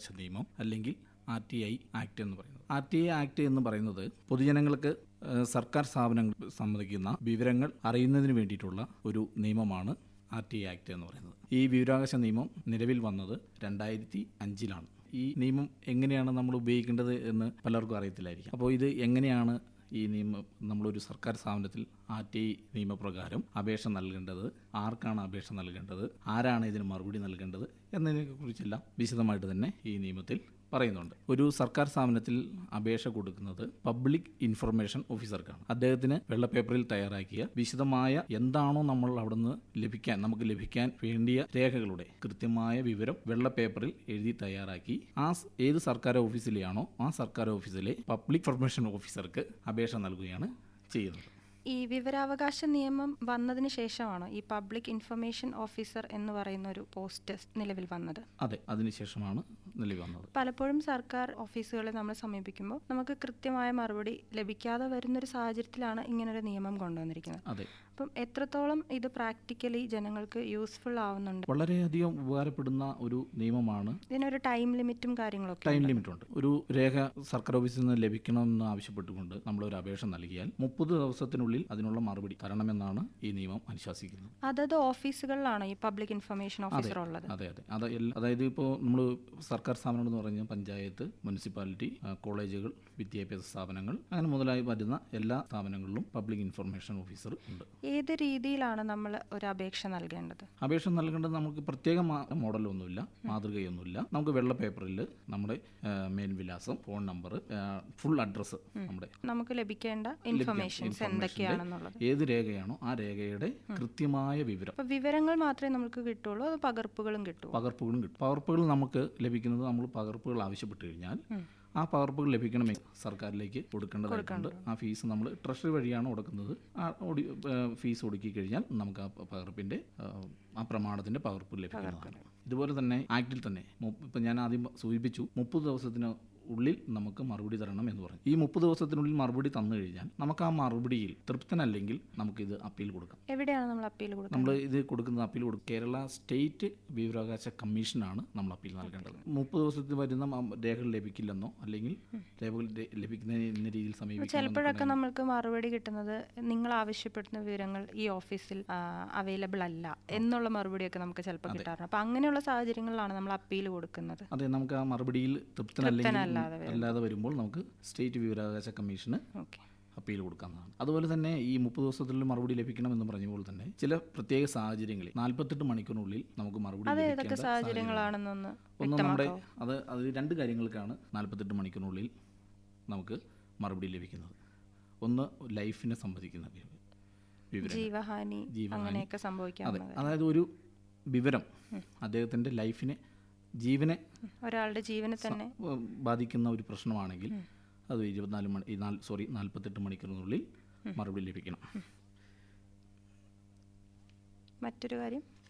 വിവരാവകാശ നിയമം അല്ലെങ്കിൽ ആർ ടി ഐ ആക്ട് എന്ന് പറയുന്നത് ആർ ടി ഐ ആക്ട് എന്ന് പറയുന്നത് പൊതുജനങ്ങൾക്ക് ഏഹ്, സർക്കാർ സ്ഥാപനങ്ങൾ സംബന്ധിക്കുന്ന വിവരങ്ങൾ അറിയുന്നതിന് വേണ്ടിയിട്ടുള്ള ഒരു നിയമമാണ് ആർ ടി ഐ ആക്ട് എന്ന് പറയുന്നത് ഈ വിവരാവകാശ നിയമം നിലവിൽ വന്നത് രണ്ടായിരത്തി അഞ്ചിലാണ് ഈ നിയമം എങ്ങനെയാണ് നമ്മൾ ഉപയോഗിക്കേണ്ടത് എന്ന് പലർക്കും അറിയത്തില്ലായിരിക്കും അപ്പോൾ ഇത് എങ്ങനെയാണ് ഈ നിയമം നമ്മളൊരു സർക്കാർ സ്ഥാപനത്തിൽ ആർ ടി ഐ നിയമപ്രകാരം അപേക്ഷ നൽകേണ്ടത് ആർക്കാണ് അപേക്ഷ നൽകേണ്ടത് ആരാണ് ഇതിന് മറുപടി നൽകേണ്ടത് എന്നതിനെക്കുറിച്ചെല്ലാം വിശദമായിട്ട് തന്നെ ഈ നിയമത്തിൽ പറയുന്നുണ്ട് ഒരു സർക്കാർ സ്ഥാപനത്തിൽ അപേക്ഷ കൊടുക്കുന്നത് പബ്ലിക് ഇൻഫർമേഷൻ ഓഫീസർക്കാണ് അദ്ദേഹത്തിന് വെള്ളപ്പേപ്പറിൽ തയ്യാറാക്കിയ വിശദമായ എന്താണോ നമ്മൾ അവിടുന്ന് ലഭിക്കാൻ നമുക്ക് ലഭിക്കാൻ വേണ്ടിയ രേഖകളുടെ കൃത്യമായ വിവരം വെള്ളപ്പേപ്പറിൽ എഴുതി തയ്യാറാക്കി ആ സ് ഏത് സർക്കാർ ഓഫീസിലെയാണോ ആ സർക്കാർ ഓഫീസിലെ പബ്ലിക് ഇൻഫർമേഷൻ ഓഫീസർക്ക് അപേക്ഷ നൽകുകയാണ് ചെയ്യുന്നത് ഈ വിവരാവകാശ നിയമം വന്നതിന് ശേഷമാണോ ഈ പബ്ലിക് ഇൻഫർമേഷൻ ഓഫീസർ എന്ന് പറയുന്ന ഒരു പോസ്റ്റ് നിലവിൽ വന്നത് അതെ അതിനുശേഷമാണ് നിലവിൽ വന്നത് പലപ്പോഴും സർക്കാർ ഓഫീസുകളെ നമ്മൾ സമീപിക്കുമ്പോൾ നമുക്ക് കൃത്യമായ മറുപടി ലഭിക്കാതെ വരുന്നൊരു സാഹചര്യത്തിലാണ് ഇങ്ങനൊരു നിയമം കൊണ്ടുവന്നിരിക്കുന്നത് അതെ അപ്പം എത്രത്തോളം ഇത് പ്രാക്ടിക്കലി ജനങ്ങൾക്ക് യൂസ്ഫുൾ ആവുന്നുണ്ട് വളരെയധികം ഉപകാരപ്പെടുന്ന ഒരു നിയമമാണ് ഇതിനൊരു ടൈം ലിമിറ്റും കാര്യങ്ങളൊക്കെ ടൈം ലിമിറ്റ് ഉണ്ട് ഒരു രേഖ സർക്കാർ ഓഫീസിൽ നിന്ന് ലഭിക്കണമെന്ന് ആവശ്യപ്പെട്ടുകൊണ്ട് നമ്മൾ ഒരു അപേക്ഷ നൽകിയാൽ മുപ്പത് ദിവസത്തിനുള്ളിൽ അതിനുള്ള മറുപടി തരണമെന്നാണ് ഈ നിയമം അനുശാസിക്കുന്നത് അതത് ഓഫീസുകളിലാണോ ഈ പബ്ലിക് ഇൻഫർമേഷൻ ഓഫീസർ ഉള്ളത് അതെ അതെ അത് എല്ലാ- അതായത് ഇപ്പോൾ നമ്മൾ സർക്കാർ സ്ഥാപനങ്ങൾ എന്ന് പറഞ്ഞാൽ പഞ്ചായത്ത് മുനിസിപ്പാലിറ്റി ആ, കോളേജുകൾ വിദ്യാഭ്യാസ സ്ഥാപനങ്ങൾ അങ്ങനെ മുതലായി വരുന്ന എല്ലാ സ്ഥാപനങ്ങളിലും പബ്ലിക് ഇൻഫർമേഷൻ ഓഫീസർ ഉണ്ട് ഏത് രീതിയിലാണ് നമ്മൾ ഒരു അപേക്ഷ നൽകേണ്ടത് അപേക്ഷ നൽകേണ്ടത് നമുക്ക് പ്രത്യേക മാ- മോഡലൊന്നുമില്ല മാതൃകയൊന്നുമില്ല നമുക്ക് വെള്ള പേപ്പറിൽ നമ്മുടെ ആ, മേൽവിലാസം ഫോൺ നമ്പർ ഫുൾ അഡ്രസ്സ് നമ്മുടെ നമുക്ക് ലഭിക്കേണ്ട ഇൻഫർമേഷൻസ് എന്തൊക്കെയാണെന്നുള്ളത് ഏത് രേഖയാണോ ആ രേഖയുടെ കൃത്യമായ വിവരം അപ്പൊ വിവരങ്ങൾ മാത്രമേ നമുക്ക് കിട്ടുള്ളൂ അത് പകർപ്പുകളും കിട്ടുമോ പകർപ്പുകളും കിട്ടും പകർപ്പുകൾ നമുക്ക് ലഭിക്കുന്നത് നമ്മൾ പകർപ്പുകൾ ആവശ്യപ്പെട്ട് കഴിഞ്ഞാൽ ആ പകർപ്പുകൾ ലഭിക്കണമെങ്കിൽ സർക്കാരിലേക്ക് കൊടുക്കേണ്ടതായിട്ടുണ്ട് ആ ഫീസ് നമ്മൾ ട്രഷറി വഴിയാണ് കൊടുക്കുന്നത് ആ ഒടി ഏഹ് ഫീസ് ഒടുക്കി കഴിഞ്ഞാൽ നമുക്ക് ആ പ- പകർപ്പിന്റെ ഏഹ് ആ പ്രമാണത്തിന്റെ പകർപ്പ് ലഭിക്കുന്നതാണ് ഇതുപോലെ തന്നെ ആക്ടിൽ തന്നെ മു- ഇപ്പം ഞാൻ ആദ്യം സൂചിപ്പിച്ചു മുപ്പത് ദിവസത്തിന് ഉള്ളിൽ നമുക്ക് മറുപടി തരണം എന്ന് പറഞ്ഞു ഈ മുപ്പത് ദിവസത്തിനുള്ളിൽ മറുപടി തന്നു കഴിഞ്ഞാൽ നമുക്ക് ആ മറുപടിയിൽ തൃപ്തനല്ലെങ്കിൽ നമുക്കിത് അപ്പീൽ കൊടുക്കാം എവിടെയാണ് നമ്മൾ അപ്പീൽ കൊടുക്കുന്നത് നമ്മൾ ഇത് കൊടുക്കുന്ന അപ്പീൽ കൊടുക്കും കേരള സ്റ്റേറ്റ് വിവരാവകാശ കമ്മീഷനാണ് നമ്മൾ അപ്പീൽ നൽകേണ്ടത് മുപ്പത് ദിവസത്തിൽ വരുന്ന മ- രേഖകൾ ലഭിക്കില്ലെന്നോ അല്ലെങ്കിൽ രേഖകൾ ലെ- ലഭിക്കുന്ന എന്ന രീതിയിൽ സമീപിക്കണം ചിലപ്പോഴൊക്കെ നമ്മൾക്ക് മറുപടി കിട്ടുന്നത് നിങ്ങൾ ആവശ്യപ്പെടുന്ന വിവരങ്ങൾ ഈ ഓഫീസിൽ അവൈലബിൾ അല്ല എന്നുള്ള മറുപടിയൊക്കെ നമുക്ക് ചിലപ്പോൾ കിട്ടാറുണ്ട് അപ്പൊ അങ്ങനെയുള്ള സാഹചര്യങ്ങളിലാണ് നമ്മൾ അപ്പീൽ കൊടുക്കുന്നത് അതെ നമുക്ക് ആ മറുപടിയിൽ തൃപ്തനല്ലെങ്കിൽ അല്ലാതെ വരുമ്പോൾ നമുക്ക് സ്റ്റേറ്റ് വിവരാവകാശ കമ്മീഷന് ഓക്കെ അപ്പീൽ കൊടുക്കാവുന്നതാണ് അതുപോലെ തന്നെ ഈ മുപ്പത് ദിവസത്തിനുള്ളിൽ മറുപടി ലഭിക്കണമെന്ന് പറഞ്ഞപ്പോൾ തന്നെ ചില പ്രത്യേക സാഹചര്യങ്ങളിൽ നാൽപ്പത്തെട്ട് മണിക്കൂറിനുള്ളിൽ നമുക്ക് മറുപടി ഏതൊക്കെ ലഭിക്കേണ്ട സാഹചര്യങ്ങളാണെന്നൊന്ന് ഒന്ന് നമ്മുടെ അത് അത് രണ്ട് കാര്യങ്ങൾക്കാണ് നാൽപ്പത്തെട്ട് മണിക്കൂറിനുള്ളിൽ നമുക്ക് മറുപടി ലഭിക്കുന്നത് ഒന്ന് ലൈഫിനെ സംബന്ധിക്കുന്ന വി- വിവരം ജീവഹാനി ജീവഹാനി. അങ്ങനെയൊക്കെ അതെ സംഭവിക്കാവുന്നത് അതായത് ഒരു വിവരം അദ്ദേഹത്തിൻ്റെ ലൈഫിനെ ജീവനെ ഒരാളുടെ ജീവനെ തന്നെ ഉം, ബാധിക്കുന്ന ഒരു പ്രശ്നമാണെങ്കിൽ അത് ഇരുപത്തിനാല് മണി ഈ നാല് സോറി നാൽപ്പത്തെട്ട് മണിക്കൂറിനുള്ളിൽ മറുപടി ലഭിക്കണം മറ്റൊരു കാര്യം